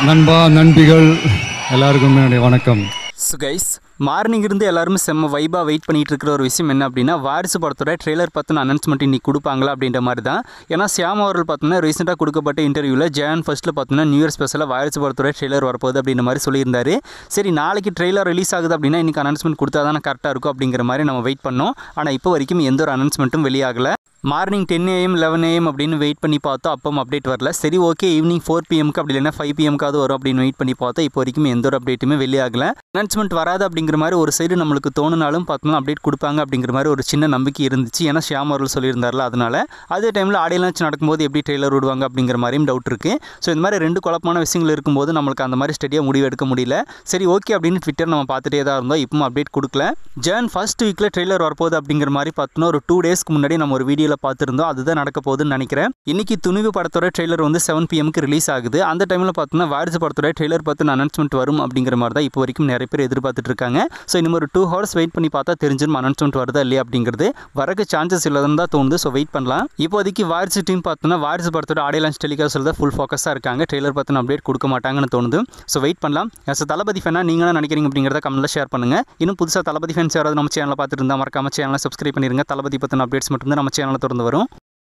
நண்பா நண்பிகள் எல்லாருக்கும் என்னுடைய வணக்கம் ஸோ கைஸ் மார்னிங் இருந்து எல்லாருமே செம்ம வைபாக வெயிட் பண்ணிட்டு இருக்கிற ஒரு விஷயம் என்ன அப்படின்னா வாரிசு படத்தோட ட்ரெய்லர் பற்றின அனௌன்ஸ்மெண்ட் இன்னைக்கு கொடுப்பாங்களா அப்படின்ற மாதிரி தான் ஏன்னா சியாம் அவர்கள் பார்த்தோன்னா ரீசெண்டாக கொடுக்கப்பட்ட இன்டர்வியூவில் ஜான் ஃபர்ஸ்ட்டில் பார்த்தோன்னா நியூ இயர் ஸ்பெஷலாக வாரிசு படத்தோட ட்ரெய்லர் வரப்போகுது அப்படின்ற மாதிரி சொல்லியிருந்தாரு சரி நாளைக்கு ட்ரெய்லர் ரிலீஸ் ஆகுது அப்படின்னா இன்றைக்கி அனௌன்ஸ்மெண்ட் கொடுத்தா தானே கரெக்டாக இருக்கும் அப்படிங்கிற மாதிரி நம்ம வெயிட் பண்ணோம் ஆனால் இப்போ வரைக்கும் எந்த ஒரு அனௌன்ஸ்மெண்ட்டும் வெளியாகலை morning ten AM eleven AM அப்படின்னு வெயிட் பண்ணி பார்த்தோம் அப்போ அப்டேட் வரல சரி ஓகே ஈவினிங் ஃபோர் பிஎம்க்கு அப்படி இல்லைன்னா ஃபைவ் பிஎம்க்காவது வரும் அப்படின்னு வெயிட் பண்ணி பார்த்தோம் இப்போ வரைக்கும் எந்த ஒரு அப்டேட்டுமே வெளியாகல அனௌன்ஸ்மெண்ட் வராது அப்படிங்கிற மாதிரி ஒரு சைடு நம்மளுக்கு தோணுனாலும் பார்த்தோம்னா அப்டேட் கொடுப்பாங்க அப்படிங்கிற மாதிரி ஒரு சின்ன நம்பிக்கை இருந்துச்சு ஏன்னா ஷியாம் அவர்கள் சொல்லியிருந்தார்ல அதனால அதே டைமில் ஆடியோ லான்ச் நடக்கும்போது எப்படி ட்ரெய்லர் விடுவாங்க அப்படிங்கிற மாதிரியும் டவுட் இருக்குது ஸோ இந்த மாதிரி ரெண்டு குழப்பமான விஷயங்கள் இருக்கும்போது நம்மளுக்கு அந்த மாதிரி ஸ்டடியாக முடிவு எடுக்க முடியல சரி ஓகே அப்படின்னு ட்விட்டர் நம்ம பார்த்துட்டே தான் இருந்தோம் இப்பவும் அப்டேட் கொடுக்கல ஜான் ஃபர்ஸ்ட் வீக்கில் ட்ரெய்லர் வரப்போகுது அப்படிங்கிற மாதிரி பார்த்தோன்னா ஒரு டூ டேஸ்க்கு முன்னாடி நம்ம ஒரு வீடியோவில் பார்த்துருந்தோம் அதுதான் நடக்க போகுதுன்னு நினைக்கிறேன் இன்னைக்கு துணிவு படத்தோட ட்ரெய்லர் வந்து செவன் பிஎம்க்கு ரிலீஸ் ஆகுது அந்த டைமில் பார்த்தோன்னா வாரிசு படத்தோட ட்ரெய்லர் பற்றின அனௌன்ஸ்மெண்ட் வரும் அப்படிங்கிற மாதிரி தான் இப்போ வரைக்கும் நிறைய பேர் எதிர்பார்த்துட்டு இருக்காங்க ஸோ இன்னும் ஒரு டூ ஹவர்ஸ் வெயிட் பண்ணி பார்த்தா தெரிஞ்சிடும் அனௌன்ஸ்மெண்ட் வருதா இல்லையா அப்படிங்கிறது வரக்கு சான்சஸ் இல்லைன்னு தான் தோணுது ஸோ வெயிட் பண்ணலாம் இப்போதைக்கு வாரிசு டீம் பார்த்தோன்னா வாரிசு படத்தோட ஆடியோ லான்ச் டெலிகாஸ்டில் தான் ஃபுல் ஃபோக்கஸாக இருக்காங்க ட்ரெய்லர் பற்றின அப்டேட் கொடுக்க மாட்டாங்கன்னு தோணுது ஸோ வெயிட் பண்ணலாம் எஸ் தளபதி ஃபேனா நீங்க என்ன நினைக்கிறீங்க அப்படிங்கிறத கமெண்ட்டில் ஷேர் பண்ணுங்க இன்னும் புதுசாக தளபதி ஃபேன்ஸ் யாராவது நம்ம சேனலை பார்த்துட்டு இருந்தால் மறக்காம சேனலை சப்ஸ்கிரைப் பண்ணிருங்க தளபதி பற்றின அப்டேட்ஸ் மட்டும் தான் நம்ம சேனலில் திறந்து வரும்